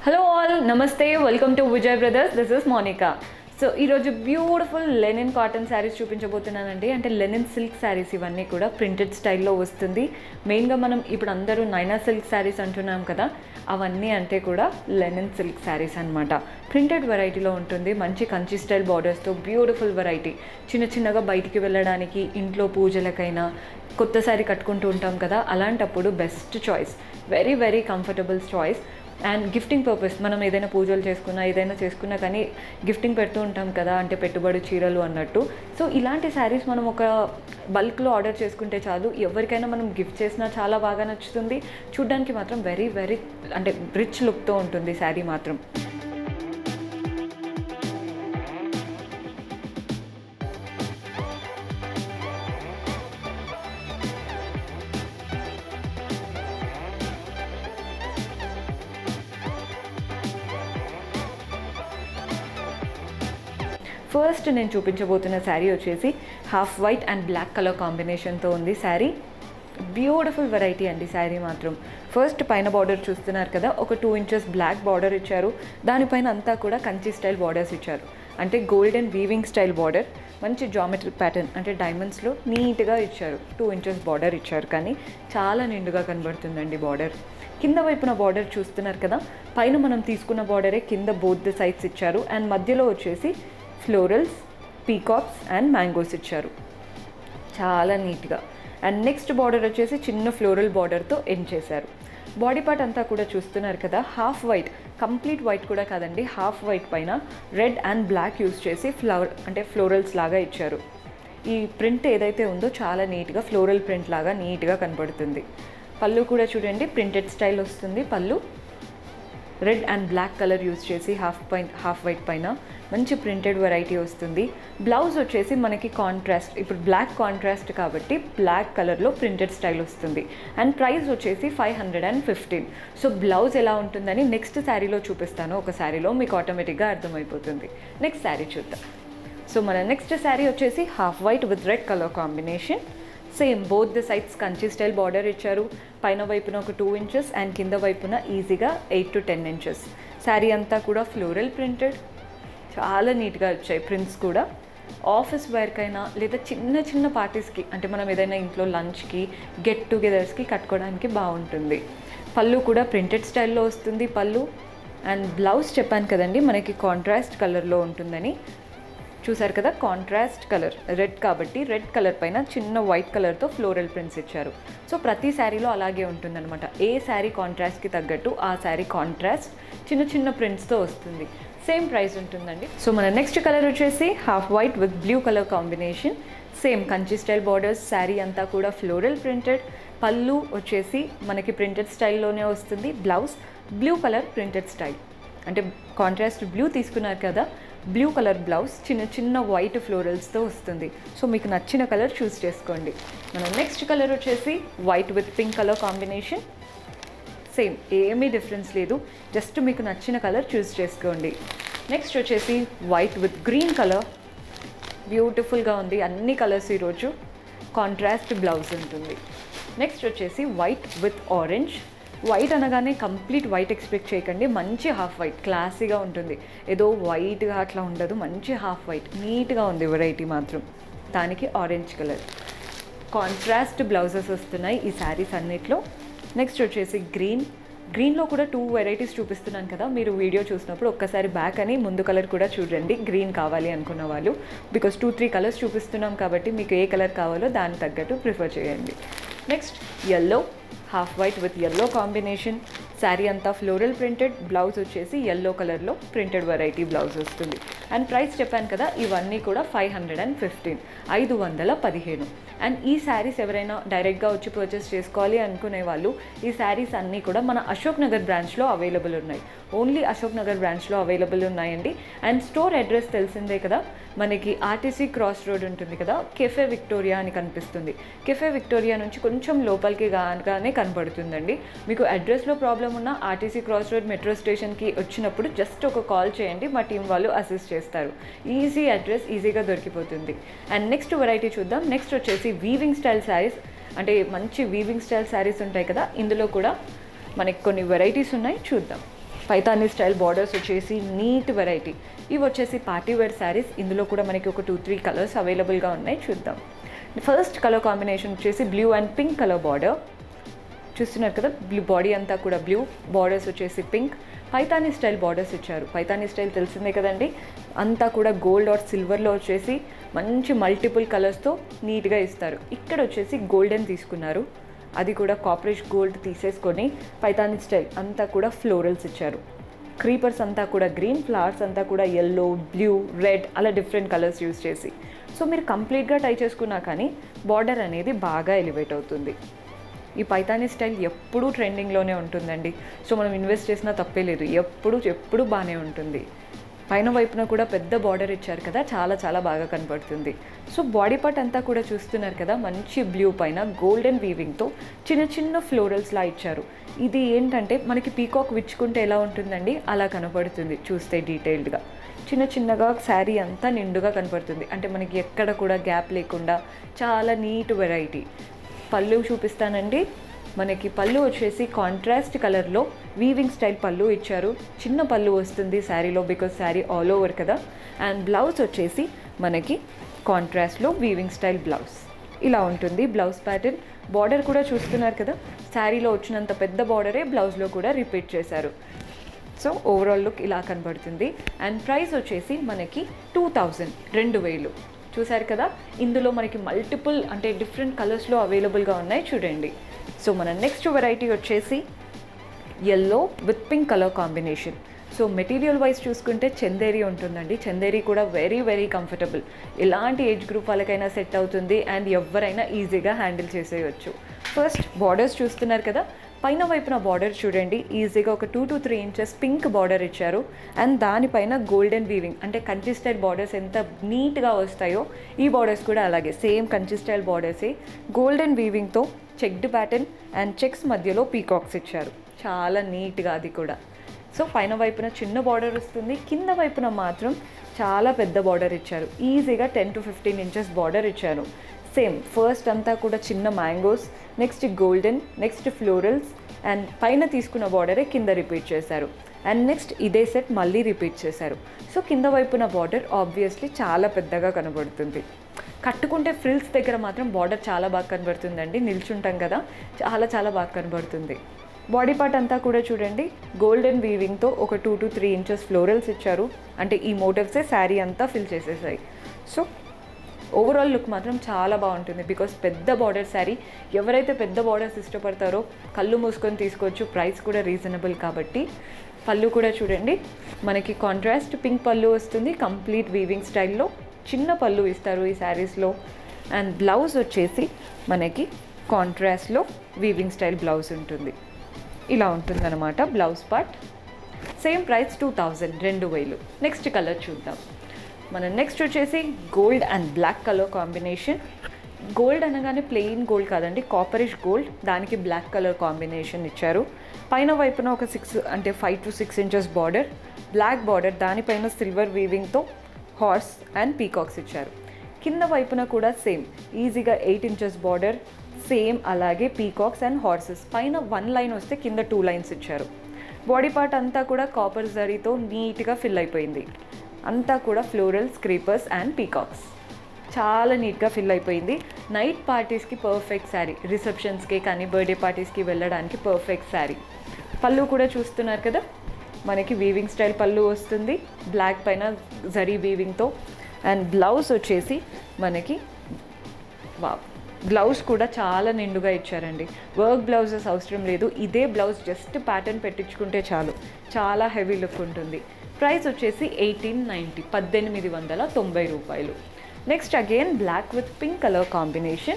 hello all namaste welcome to Vijay brothers this is Monica so ఈరోజు beautiful linen cotton saris చూపించబోతున్నానండి అంటే linen silk saris ఇవన్నీ కూడా ప్రింటెడ్ స్టైల్లో వస్తుంది మెయిన్గా మనం ఇప్పుడు అందరూ నైనా సిల్క్ శారీస్ అంటున్నాం కదా అవన్నీ అంటే కూడా లెనిన్ సిల్క్ శారీస్ అనమాట ప్రింటెడ్ వెరైటీలో ఉంటుంది మంచి కంచి స్టైల్ బార్డర్స్తో బ్యూటిఫుల్ వెరైటీ చిన్న చిన్నగా బయటికి వెళ్ళడానికి ఇంట్లో పూజలకైనా కొత్త శారీ కట్టుకుంటూ ఉంటాం కదా అలాంటప్పుడు best choice very very comfortable choice and gifting purpose మనం ఏదైనా పూజలు చేసుకున్నా ఏదైనా చేసుకున్నా కానీ గిఫ్టింగ్ పెడుతూ ఉంటాం కదా అంటే పెట్టుబడి చీరలు అన్నట్టు సో ఇలాంటి శారీస్ మనం ఒక బల్క్లో ఆర్డర్ చేసుకుంటే చాలు ఎవరికైనా మనం గిఫ్ట్ చేసినా చాలా బాగా నచ్చుతుంది చూడ్డానికి మాత్రం వెరీ వెరీ అంటే రిచ్ లుక్తో ఉంటుంది శారీ మాత్రం ఫస్ట్ నేను చూపించబోతున్న శారీ వచ్చేసి half white and black colour కాంబినేషన్తో ఉంది శారీ బ్యూటిఫుల్ వెరైటీ అండి శారీ మాత్రం ఫస్ట్ పైన బార్డర్ చూస్తున్నారు కదా ఒక టూ ఇంచెస్ బ్లాక్ బార్డర్ ఇచ్చారు దానిపైన అంతా కూడా కంచి స్టైల్ బార్డర్స్ ఇచ్చారు అంటే గోల్డెన్ వీవింగ్ స్టైల్ బార్డర్ మంచి జామెట్రిక్ ప్యాటర్న్ అంటే డైమండ్స్లో నీట్గా ఇచ్చారు టూ ఇంచెస్ బార్డర్ ఇచ్చారు కానీ చాలా నిండుగా కనబడుతుందండి బార్డర్ కింద వైపున బార్డర్ చూస్తున్నారు కదా పైన మనం తీసుకున్న బార్డరే కింద బోత్ ద సైడ్స్ ఇచ్చారు అండ్ మధ్యలో వచ్చేసి ఫ్లోరల్స్ పీకాక్స్ అండ్ మ్యాంగోస్ ఇచ్చారు చాలా నీట్గా అండ్ నెక్స్ట్ బార్డర్ వచ్చేసి చిన్న ఫ్లోరల్ బార్డర్తో ఎండ్ చేశారు బాడీ పార్ట్ అంతా కూడా చూస్తున్నారు కదా హాఫ్ వైట్ కంప్లీట్ వైట్ కూడా కాదండి హాఫ్ వైట్ పైన రెడ్ అండ్ బ్లాక్ యూస్ చేసి ఫ్లవర్ అంటే ఫ్లోరల్స్ లాగా ఇచ్చారు ఈ ప్రింట్ ఏదైతే ఉందో చాలా నీట్గా ఫ్లోరల్ ప్రింట్ లాగా నీట్గా కనపడుతుంది పళ్ళు కూడా చూడండి ప్రింటెడ్ స్టైల్ వస్తుంది పళ్ళు red and black colour use చేసి హాఫ్ పైన హాఫ్ వైట్ పైన మంచి ప్రింటెడ్ వెరైటీ వస్తుంది బ్లౌజ్ వచ్చేసి మనకి కాంట్రాస్ట్ ఇప్పుడు బ్లాక్ కాంట్రాస్ట్ కాబట్టి బ్లాక్ కలర్లో ప్రింటెడ్ స్టైల్ వస్తుంది అండ్ ప్రైస్ వచ్చేసి five hundred and fifteen so blouse ఎలా ఉంటుందని నెక్స్ట్ శారీలో చూపిస్తాను ఒక శారీలో మీకు ఆటోమేటిక్గా అర్థమైపోతుంది నెక్స్ట్ శారీ చూద్దాం సో మన నెక్స్ట్ శారీ వచ్చేసి half white with red colour combination same both the sides Kanchi style border ఇచ్చారు పైన వైపున ఒక టూ ఇంచెస్ అండ్ కింద వైపున ఈజీగా eight to ten inches sari అంతా కూడా ఫ్లోరల్ ప్రింటెడ్ చాలా నీట్గా వచ్చాయి ప్రింట్స్ కూడా ఆఫీస్ వేర్కైనా లేదా చిన్న చిన్న పార్టీస్కి అంటే మనం ఏదైనా ఇంట్లో లంచ్కి గెట్ టుగెదర్స్కి కట్టుకోవడానికి బాగుంటుంది పళ్ళు కూడా ప్రింటెడ్ స్టైల్లో వస్తుంది పళ్ళు అండ్ బ్లౌజ్ చెప్పాను కదండి మనకి కాంట్రాస్ట్ కలర్లో ఉంటుందని చూసారు కదా కాంట్రాస్ట్ కలర్ రెడ్ కాబట్టి రెడ్ కలర్ పైన చిన్న వైట్ కలర్తో ఫ్లోరల్ ప్రింట్స్ ఇచ్చారు సో ప్రతి శారీలో అలాగే ఉంటుందన్నమాట ఏ శారీ కాంట్రాస్ట్కి తగ్గట్టు ఆ శారీ కాంట్రాస్ట్ చిన్న చిన్న ప్రింట్స్తో వస్తుంది సేమ్ ప్రైస్ ఉంటుందండి సో మన నెక్స్ట్ కలర్ వచ్చేసి half white with blue colour combination same Kanchi style borders sari అంతా కూడా ఫ్లోరల్ ప్రింటెడ్ పళ్ళు వచ్చేసి మనకి ప్రింటెడ్ స్టైల్లోనే వస్తుంది blouse blue colour printed style అంటే కాంట్రాస్ట్ బ్లూ తీసుకున్నారు కదా బ్లూ కలర్ బ్లౌజ్ చిన్న చిన్న వైట్ ఫ్లోరల్స్తో వస్తుంది సో మీకు నచ్చిన కలర్ చూస్ చేసుకోండి మనం నెక్స్ట్ కలర్ వచ్చేసి white with pink colour combination same ఏమీ డిఫరెన్స్ లేదు జస్ట్ మీకు నచ్చిన కలర్ చూస్ చేసుకోండి నెక్స్ట్ వచ్చేసి వైట్ విత్ గ్రీన్ కలర్ బ్యూటిఫుల్గా ఉంది అన్ని కలర్స్ ఈరోజు కాంట్రాస్ట్ బ్లౌజ్ ఉంటుంది నెక్స్ట్ వచ్చేసి వైట్ విత్ ఆరెంజ్ వైట్ అనగానే కంప్లీట్ వైట్ ఎక్స్పెక్ట్ చేయకండి మంచి హాఫ్ వైట్ క్లాసీగా ఉంటుంది ఏదో వైట్గా అట్లా ఉండదు మంచి హాఫ్ వైట్ నీట్గా ఉంది వెరైటీ మాత్రం దానికి ఆరెంజ్ కలర్ కాంట్రాస్ట్ బ్లౌజెస్ వస్తున్నాయి ఈ శారీస్ అన్నిట్లో నెక్స్ట్ వచ్చేసి గ్రీన్ గ్రీన్లో కూడా టూ వెరైటీస్ చూపిస్తున్నాను కదా మీరు వీడియో చూసినప్పుడు ఒక్కసారి బ్యాక్ అని ముందు కలర్ కూడా చూడండి గ్రీన్ కావాలి అనుకున్న వాళ్ళు బికాస్ టూ త్రీ కలర్స్ చూపిస్తున్నాం కాబట్టి మీకు ఏ కలర్ కావాలో దానికి తగ్గట్టు ప్రిఫర్ చేయండి next yellow half white with yellow combination sari అంతా ఫ్లోరల్ ప్రింటెడ్ బ్లౌజ్ వచ్చేసి ఎల్లో కలర్లో ప్రింటెడ్ వెరైటీ బ్లౌజ్ వస్తుంది అండ్ ప్రైస్ చెప్పాను కదా ఇవన్నీ కూడా ఫైవ్ హండ్రెడ్ అండ్ ఫిఫ్టీన్ ఐదు వందల పదిహేను అండ్ ఈ శారీస్ ఎవరైనా డైరెక్ట్గా వచ్చి పర్చేస్ చేసుకోవాలి అనుకునే వాళ్ళు ఈ శారీస్ అన్నీ కూడా మన అశోక్ నగర్ బ్రాంచ్లో అవైలబుల్ ఉన్నాయి ఓన్లీ అశోక్ నగర్ బ్రాంచ్లో అవైలబుల్ ఉన్నాయండి అండ్ స్టోర్ అడ్రస్ తెలిసిందే కదా మనకి ఆర్టీసీ క్రాస్ రోడ్ ఉంటుంది కదా కెఫే విక్టోరియా అని కనిపిస్తుంది కెఫే విక్టోరియా నుంచి కొంచెం లోపలికి గానే కనబడుతుందండి మీకు అడ్రస్లో ప్రాబ్లం ఉన్న ఆర్టీసీ క్రాస్ రోడ్ మెట్రో స్టేషన్కి వచ్చినప్పుడు జస్ట్ ఒక కాల్ చేయండి మా టీం వాళ్ళు అసిస్ట్ చేస్తారు ఈజీ అడ్రస్ ఈజీగా దొరికిపోతుంది అండ్ నెక్స్ట్ వెరైటీ చూద్దాం నెక్స్ట్ వచ్చేసి వీవింగ్ స్టైల్ శారీస్ అంటే మంచి వీవింగ్ స్టైల్ శారీస్ ఉంటాయి కదా ఇందులో కూడా మనకి కొన్ని వెరైటీస్ ఉన్నాయి చూద్దాం పైతానీ స్టైల్ బార్డర్స్ వచ్చేసి నీట్ వెరైటీ ఇవి వచ్చేసి పార్టీ వేర్ శారీస్ ఇందులో కూడా మనకి ఒక టూ త్రీ కలర్స్ అవైలబుల్గా ఉన్నాయి చూద్దాం ఫస్ట్ కలర్ కాంబినేషన్ వచ్చేసి blue and pink colour border చూస్తున్నారు కదా బ్లూ బాడీ అంతా కూడా బ్లూ బార్డర్స్ వచ్చేసి పింక్ పైతానీ స్టైల్ బార్డర్స్ ఇచ్చారు పైతానీ స్టైల్ తెలిసిందే కదండి అంతా కూడా గోల్డ్ ఆర్ సిల్వర్లో వచ్చేసి మంచి మల్టిపుల్ కలర్స్తో నీట్గా ఇస్తారు ఇక్కడ వచ్చేసి గోల్డెన్ తీసుకున్నారు అది కూడా కాపరేజ్ గోల్డ్ తీసేసుకొని పైతానీ స్టైల్ అంతా కూడా ఫ్లోరల్స్ ఇచ్చారు క్రీపర్స్ అంతా కూడా గ్రీన్ ఫ్లవర్స్ అంతా కూడా ఎల్లో బ్లూ రెడ్ అలా డిఫరెంట్ కలర్స్ యూస్ చేసి సో మీరు కంప్లీట్గా టై చేసుకున్నా కానీ బార్డర్ అనేది బాగా ఎలివేట్ అవుతుంది ఈ పైతానీ స్టైల్ ఎప్పుడూ ట్రెండింగ్లోనే ఉంటుందండి సో మనం ఇన్వెస్ట్ చేసినా తప్పే లేదు ఎప్పుడు ఎప్పుడు బాగానే ఉంటుంది పైన వైపున కూడా పెద్ద బార్డర్ ఇచ్చారు కదా చాలా చాలా బాగా కనపడుతుంది సో బాడీ పార్ట్ అంతా కూడా చూస్తున్నారు కదా మంచి బ్లూ పైన గోల్డెన్ వీవింగ్తో చిన్న చిన్న ఫ్లోరల్స్లా ఇచ్చారు ఇది ఏంటంటే మనకి పీకాక్ విచ్చుకుంటే ఎలా ఉంటుందండి అలా కనపడుతుంది చూస్తే డీటెయిల్డ్గా చిన్న చిన్నగా శారీ అంతా నిండుగా కనపడుతుంది అంటే మనకి ఎక్కడ కూడా గ్యాప్ లేకుండా చాలా నీట్ వెరైటీ పళ్ళు చూపిస్తానండి మనకి పళ్ళు వచ్చేసి కాంట్రాస్ట్ కలర్లో వీవింగ్ స్టైల్ పళ్ళు ఇచ్చారు చిన్న పళ్ళు వస్తుంది శారీలో బికాజ్ శారీ ఆల్ ఓవర్ కదా అండ్ బ్లౌజ్ వచ్చేసి మనకి కాంట్రాస్ట్లో వీవింగ్ స్టైల్ బ్లౌజ్ ఇలా ఉంటుంది బ్లౌజ్ ప్యాటర్న్ బార్డర్ కూడా చూస్తున్నారు కదా శారీలో వచ్చినంత పెద్ద బార్డరే బ్లౌజ్లో కూడా రిపీట్ చేశారు సో ఓవరాల్ లుక్ ఇలా కనబడుతుంది అండ్ ప్రైస్ వచ్చేసి మనకి టూ థౌజండ్ రెండు వేలు చూసారు కదా ఇందులో మనకి మల్టిపుల్ అంటే డిఫరెంట్ కలర్స్లో అవైలబుల్గా ఉన్నాయి చూడండి సో మన నెక్స్ట్ వెరైటీ వచ్చేసి yellow with pink colour combination so material wise చూసుకుంటే చందేరి ఉంటుందండి చందేరి కూడా వెరీ వెరీ కంఫర్టబుల్ ఎలాంటి ఏజ్ గ్రూప్ వాళ్ళకైనా సెట్ అవుతుంది అండ్ ఎవరైనా ఈజీగా హ్యాండిల్ చేసేయచ్చు ఫస్ట్ బార్డర్స్ చూస్తున్నారు కదా పైన వైపున బార్డర్ చూడండి ఈజీగా ఒక two to three inches pink border ఇచ్చారు అండ్ దానిపైన గోల్డెన్ వీవింగ్ అంటే కంచి స్టైల్ బార్డర్స్ ఎంత నీట్గా వస్తాయో ఈ బార్డర్స్ కూడా అలాగే సేమ్ కంచి స్టైల్ బార్డర్సే గోల్డెన్ వీవింగ్తో చెక్డ్ ప్యాటర్న్ అండ్ చెక్స్ మధ్యలో పీకాక్స్ ఇచ్చారు చాలా నీట్గా అది కూడా సో పైన వైపున చిన్న బార్డర్ వస్తుంది కింద వైపున మాత్రం చాలా పెద్ద బార్డర్ ఇచ్చారు ఈజీగా ten to fifteen inches border ఇచ్చారు సేమ్ ఫస్ట్ అంతా కూడా చిన్న mangoes next golden next florals and పైన తీసుకున్న బార్డరే కింద రిపీట్ చేశారు అండ్ నెక్స్ట్ ఇదే సెట్ మళ్ళీ రిపీట్ చేశారు సో కింద వైపున బార్డర్ ఆబ్వియస్లీ చాలా పెద్దగా కనబడుతుంది కట్టుకుంటే ఫ్రిల్స్ దగ్గర మాత్రం బార్డర్ చాలా బాగా కనబడుతుందండి నిల్చుంటాం కదా చాలా చాలా బాగా కనబడుతుంది బాడీ పార్ట్ అంతా కూడా చూడండి గోల్డెన్ వీవింగ్తో ఒక two to three inches florals ఇచ్చారు అంటే ఈ మోటివ్సే శారీ అంతా ఫిల్ చేసేసాయి సో ఓవరాల్ లుక్ మాత్రం చాలా బాగుంటుంది బికాస్ పెద్ద బార్డర్ శారీ ఎవరైతే పెద్ద బార్డర్స్ ఇష్టపడతారో కళ్ళు మూసుకొని తీసుకోవచ్చు ప్రైస్ కూడా రీజనబుల్ కాబట్టి పళ్ళు కూడా చూడండి మనకి కాంట్రాస్ట్ పింక్ పళ్ళు వస్తుంది కంప్లీట్ వీవింగ్ స్టైల్లో చిన్న పళ్ళు ఇస్తారు ఈ శారీస్లో అండ్ బ్లౌజ్ వచ్చేసి మనకి కాంట్రాస్ట్లో వీవింగ్ స్టైల్ బ్లౌజ్ ఉంటుంది ఇలా ఉంటుందన్నమాట blouse part same price two thousand రెండు వేలు నెక్స్ట్ కలర్ చూద్దాం మన నెక్స్ట్ వచ్చేసి gold and black colour combination gold అనగానే ప్లెయిన్ గోల్డ్ కాదండి కాపరిష్ గోల్డ్ దానికి బ్లాక్ కలర్ కాంబినేషన్ ఇచ్చారు పైన వైపున ఒక సిక్స్ అంటే five to six inches border black border దానిపైన సిల్వర్ వీవింగ్తో హార్స్ అండ్ పీకాక్స్ ఇచ్చారు కింద వైపున కూడా సేమ్ ఈజీగా ఎయిట్ ఇంచెస్ బార్డర్ సేమ్ అలాగే పీకాక్స్ అండ్ హార్సెస్ పైన వన్ లైన్ వస్తే కింద టూ లైన్స్ ఇచ్చారు బాడీ పార్ట్ అంతా కూడా కాపర్ జరీతో నీట్గా ఫిల్ అయిపోయింది అంతా కూడా ఫ్లోరల్ స్క్రీపర్స్ అండ్ పీకాక్స్ చాలా నీట్గా ఫిల్ అయిపోయింది నైట్ పార్టీస్కి పర్ఫెక్ట్ శారీ రిసెప్షన్స్కి కానీ బర్త్డే పార్టీస్కి వెళ్ళడానికి పర్ఫెక్ట్ శారీ పళ్ళు కూడా చూస్తున్నారు కదా మనకి వీవింగ్ స్టైల్ పళ్ళు వస్తుంది బ్లాక్ పైన జరీ వీవింగ్తో అండ్ బ్లౌజ్ వచ్చేసి మనకి వా బ్లౌజ్ కూడా చాలా నిండుగా ఇచ్చారండి వర్క్ బ్లౌజెస్ అవసరం లేదు ఇదే బ్లౌజ్ జస్ట్ ప్యాటర్న్ పెట్టించుకుంటే చాలు చాలా హెవీ లుక్ ఉంటుంది ప్రైస్ వచ్చేసి ఎయిటీన్ నైంటీ పద్దెనిమిది వందల తొంభై రూపాయలు next again black with pink colour combination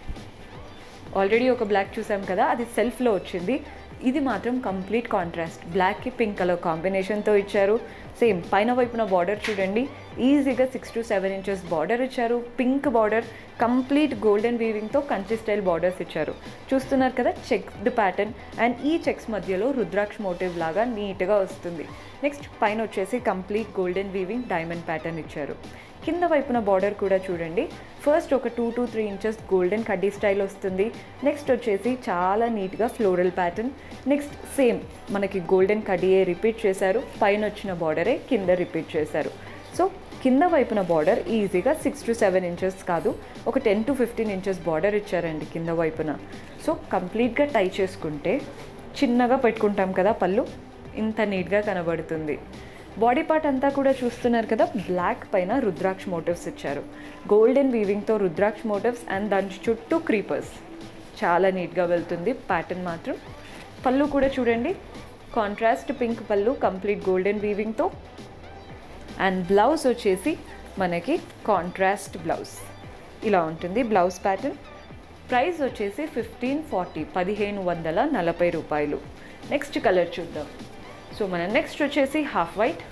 already ఒక బ్లాక్ చూసాం కదా అది సెల్ఫ్లో వచ్చింది ఇది మాత్రం కంప్లీట్ కాంట్రాస్ట్ బ్లాక్కి పింక్ కలర్ కాంబినేషన్తో ఇచ్చారు సేమ్ పైన వైపున బార్డర్ చూడండి ఈజీగా six to seven inches border ఇచ్చారు పింక్ బార్డర్ కంప్లీట్ గోల్డెన్ వీవింగ్తో కంచి స్టైల్ బార్డర్స్ ఇచ్చారు చూస్తున్నారు కదా చెక్డ్ ప్యాటర్న్ అండ్ ఈ చెక్స్ మధ్యలో రుద్రాక్ష మోటివ్ లాగా నీట్గా వస్తుంది నెక్స్ట్ పైన వచ్చేసి complete golden weaving diamond pattern ఇచ్చారు కింద వైపున బార్డర్ కూడా చూడండి ఫస్ట్ ఒక two to three inches golden కడ్డీ స్టైల్ వస్తుంది నెక్స్ట్ వచ్చేసి చాలా నీట్గా ఫ్లోరల్ ప్యాటర్న్ నెక్స్ట్ సేమ్ మనకి గోల్డెన్ కడ్డీయే రిపీట్ చేశారు పైన వచ్చిన బార్డరే కింద రిపీట్ చేశారు సో కింద వైపున బార్డర్ ఈజీగా సిక్స్ టు సెవెన్ ఇంచెస్ కాదు ఒక ten to fifteen inches border ఇచ్చారండి కింద వైపున సో కంప్లీట్గా టై చేసుకుంటే చిన్నగా పెట్టుకుంటాం కదా పళ్ళు ఇంత నీట్గా కనబడుతుంది బాడీ పార్ట్ అంతా కూడా చూస్తున్నారు కదా బ్లాక్ పైన రుద్రాక్ష మోటివ్స్ ఇచ్చారు గోల్డెన్ వీవింగ్తో రుద్రాక్ష మోటివ్స్ అండ్ దాని చుట్టూ క్రీపర్స్ చాలా నీట్గా వెళ్తుంది ప్యాటర్న్ మాత్రం పళ్ళు కూడా చూడండి కాంట్రాస్ట్ పింక్ పళ్ళు కంప్లీట్ గోల్డెన్ వీవింగ్తో అండ్ బ్లౌజ్ వచ్చేసి మనకి కాంట్రాస్ట్ బ్లౌజ్ ఇలా ఉంటుంది బ్లౌజ్ ప్యాటర్న్ ప్రైస్ వచ్చేసి ఫిఫ్టీన్ ఫార్టీ పదిహేను వందల నలభై రూపాయలు నెక్స్ట్ కలర్ చూద్దాం సో మన నెక్స్ట్ వచ్చేసి half white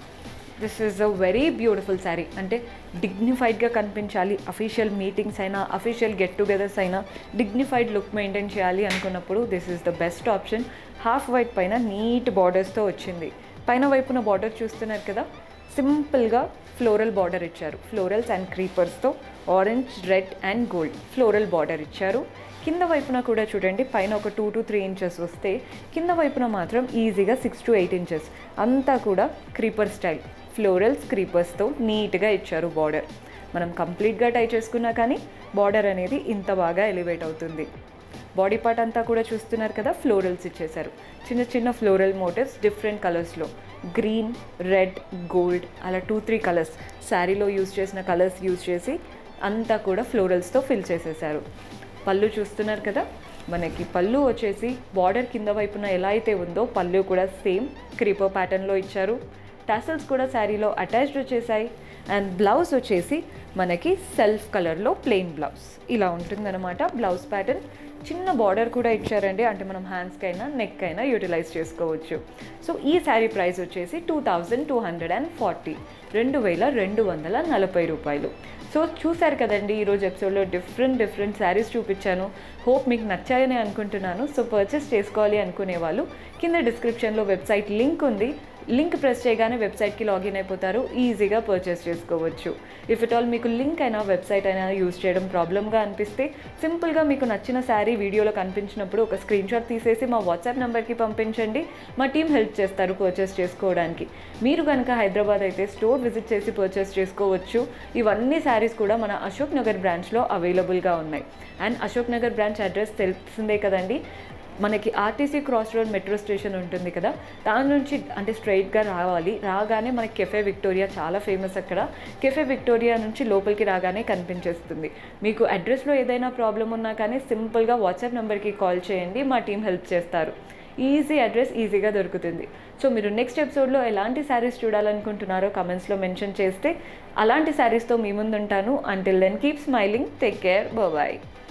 this is a very beautiful sari అంటే డిగ్నిఫైడ్గా కనిపించాలి అఫీషియల్ మీటింగ్స్ అయినా అఫీషియల్ గెట్ టుగెదర్స్ అయినా డిగ్నిఫైడ్ లుక్ మెయింటైన్ చేయాలి అనుకున్నప్పుడు this is the best option half white పైన నీట్ బార్డర్స్తో వచ్చింది పైన వైపున బార్డర్ చూస్తున్నారు కదా సింపుల్గా ఫ్లోరల్ బార్డర్ ఇచ్చారు ఫ్లోరల్స్ అండ్ క్రీపర్స్తో orange red and gold floral border ఇచ్చారు కింద వైపున కూడా చూడండి పైన ఒక టూ టు త్రీ ఇంచెస్ వస్తే కింద వైపున మాత్రం ఈజీగా సిక్స్ టు ఎయిట్ ఇంచెస్ అంతా కూడా క్రీపర్ స్టైల్ ఫ్లోరల్స్ క్రీపర్స్తో నీట్గా ఇచ్చారు బార్డర్ మనం కంప్లీట్గా టై చేసుకున్నా కానీ బార్డర్ అనేది ఇంత బాగా ఎలివేట్ అవుతుంది బాడీ పార్ట్ అంతా కూడా చూస్తున్నారు కదా ఫ్లోరల్స్ ఇచ్చేశారు చిన్న చిన్న ఫ్లోరల్ మోటివ్స్ డిఫరెంట్ కలర్స్లో గ్రీన్ రెడ్ గోల్డ్ అలా టూ త్రీ కలర్స్ శారీలో యూజ్ చేసిన కలర్స్ యూజ్ చేసి అంతా కూడా ఫ్లోరల్స్తో ఫిల్ చేసేసారు పళ్ళు చూస్తున్నారు కదా మనకి పళ్ళు వచ్చేసి బార్డర్ కింద వైపున ఎలా అయితే ఉందో పళ్ళు కూడా సేమ్ క్రీపర్ ప్యాటర్న్లో ఇచ్చారు టాసల్స్ కూడా శారీలో అటాచ్డ్ వచ్చేసాయి అండ్ బ్లౌజ్ వచ్చేసి మనకి సెల్ఫ్ కలర్లో ప్లెయిన్ బ్లౌజ్ ఇలా ఉంటుందన్నమాట బ్లౌజ్ ప్యాటర్న్ చిన్న బార్డర్ కూడా ఇచ్చారండి అంటే మనం హ్యాండ్స్కి అయినా నెక్ అయినా యూటిలైజ్ చేసుకోవచ్చు సో ఈ శారీ ప్రైస్ వచ్చేసి two thousand two hundred and forty రెండు వేల రెండు వందల నలభై రూపాయలు సో చూశారు కదండి ఈరోజు ఎపిసోడ్లో డిఫరెంట్ డిఫరెంట్ శారీస్ చూపించాను హోప్ మీకు నచ్చాయని అనుకుంటున్నాను సో పర్చేస్ చేసుకోవాలి అనుకునే వాళ్ళు కింద డిస్క్రిప్షన్లో వెబ్సైట్ లింక్ ఉంది లింక్ ప్రెస్ చేయగానే వెబ్సైట్కి లాగిన్ అయిపోతారు ఈజీగా పర్చేస్ చేసుకోవచ్చు ఇఫ్ ఇట్ ఆల్ మీకు లింక్ అయినా వెబ్సైట్ అయినా యూస్ చేయడం ప్రాబ్లమ్గా అనిపిస్తే సింపుల్గా మీకు నచ్చిన శారీ వీడియోలో కనిపించినప్పుడు ఒక స్క్రీన్ షాట్ తీసేసి మా వాట్సాప్ నెంబర్కి పంపించండి మా టీం హెల్ప్ చేస్తారు పర్చేస్ చేసుకోవడానికి మీరు కనుక హైదరాబాద్ అయితే స్టోర్ విజిట్ చేసి పర్చేస్ చేసుకోవచ్చు ఇవన్నీ శారీస్ కూడా మన అశోక్ నగర్ బ్రాంచ్లో అవైలబుల్గా ఉన్నాయి and Ashok Nagar branch address తెలిసిందే కదండి మనకి RTC cross road metro station ఉంటుంది కదా దాని నుంచి అంటే స్ట్రైట్గా రావాలి రాగానే మనకి కెఫే విక్టోరియా చాలా ఫేమస్ అక్కడ కెఫే విక్టోరియా నుంచి లోపలికి రాగానే కనిపించేస్తుంది మీకు అడ్రస్లో ఏదైనా ప్రాబ్లం ఉన్నా కానీ సింపుల్గా వాట్సాప్ నెంబర్కి కాల్ చేయండి మా టీం హెల్ప్ చేస్తారు ఈజీ అడ్రస్ ఈజీగా దొరుకుతుంది సో మీరు నెక్స్ట్ ఎపిసోడ్లో ఎలాంటి శారీస్ చూడాలనుకుంటున్నారో కమెంట్స్లో మెన్షన్ చేస్తే అలాంటి శారీస్తో మీ ముందు ఉంటాను until then keep smiling take care bye